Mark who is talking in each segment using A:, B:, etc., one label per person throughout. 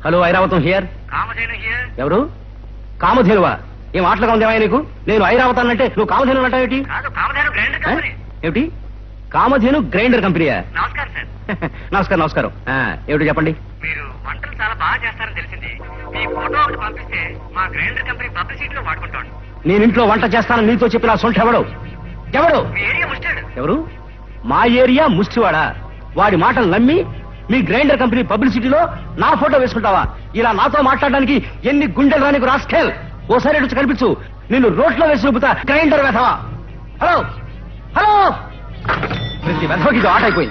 A: Hello ఐరావతం here
B: Kamadhenu here
A: ఎవరు కామధేనువా ఏం ఆటలుగా ఉందేమా నీకు నేను ఐరావతాన్ని అంటే నువ్వు కామధేను అంటావేటి
B: కాదు కామధేను గ్రైండర్
A: ఆ?
B: కంపెనీ
A: ఏమిటి కామధేను గ్రైండర్ కంపెనీయా
B: నమస్కారం సార్
A: నమస్కారం నమస్కారం ఆ, ఏమిటి చెప్పండి
B: మీరు వంటలు చాలా బాగా చేస్తారని తెలిసింది మీ ఫోటో ఒకటి పంపిస్తే మా గ్రైండర్ కంపెనీ పబ్లిసిటీలో వాడుకుంటాను
A: నేను ఇంట్లో వంట చేస్తానని నీతో చెప్పిన ఆ సొంట ఎవడు ఎవడు
B: మీ ఏరియా ముస్టాడు
A: ఎవరు మా ఏరియా ముష్టివాడా వాడి మాటలు నమ్మి మీ గ్రైండర్ కంపెనీ పబ్లిసిటీలో నా ఫోటో వేసుకుంటావా ఇలా నాతో మాట్లాడడానికి ఎన్ని గుండెలు రానికి రాస్కేల్ ఓసారి ఎడుచు కనిపించు నిన్ను రోడ్లో వేసి చూపుతా గ్రైండర్ వెధవా హలో హలో ప్రతి వెధవకి ఇది ఆట అయిపోయింది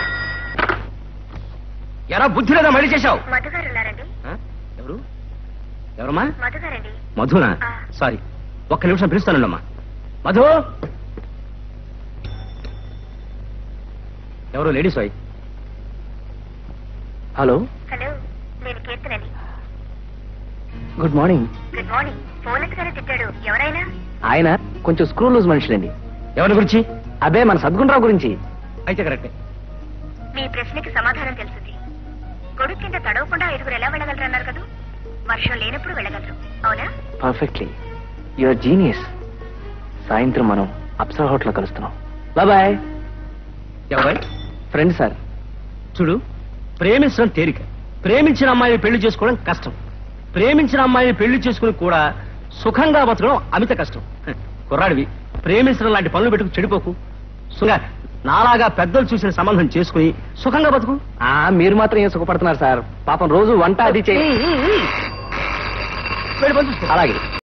A: ఎరా బుద్ధి లేదా మళ్ళీ చేశావు
C: మధు గారు ఉన్నారండి
A: ఆ? ఎవరు ఎవరమ్మా
C: మధు గారండి
A: మధునా
C: ఆ.
A: సారీ ఒక్క నిమిషం పిలుస్తానండమ్మా మధు ఎవరు లేడీస్ వై హలో
C: హలో నేను కీర్తనని
D: good morning
C: good morning phone ఎత్తుగానే తిట్టాడు ఎవరైనా
D: ఆయన కొంచెం స్క్రూ లూజ్ మనుషులండి
A: ఎవరి గురించి
D: అబే మన సద్గుణరావు గురించి
A: అయితే కరెక్టే
C: మీ ప్రశ్నకి సమాధానం తెలుసుది గొడుగు కింద తడవకుండా ఐదుగురు ఎలా వెళ్ళగలరు అన్నారు కదా వర్షం లేనప్పుడు వెళ్ళగలరు అవునా
D: పర్ఫెక్ట్లీ యువర్ జీనియస్ సాయంత్రం మనం అప్సరా హోటల్ కలుస్తున్నాం బాయ్
A: ఎవరై
D: ఫ్రెండ్ సార్
A: చూడు ప్రేమించడం తేలిక ప్రేమించిన అమ్మాయిని పెళ్లి చేసుకోవడం కష్టం ప్రేమించిన అమ్మాయిని పెళ్లి చేసుకుని కూడా సుఖంగా బతకడం అమిత కష్టం హ, కుర్రాడివి ప్రేమించడం లాంటి పనులు పెట్టుకు చెడిపోకు సుగా నాలాగా పెద్దలు చూసిన సంబంధం చేసుకుని సుఖంగా బతుకు
D: ఆ మీరు మాత్రం ఏం సుఖపడుతున్నారు సార్ పాపం రోజు వంట అది చేయి
A: వెళ్ళి పని చూసుకో.
D: అలాగే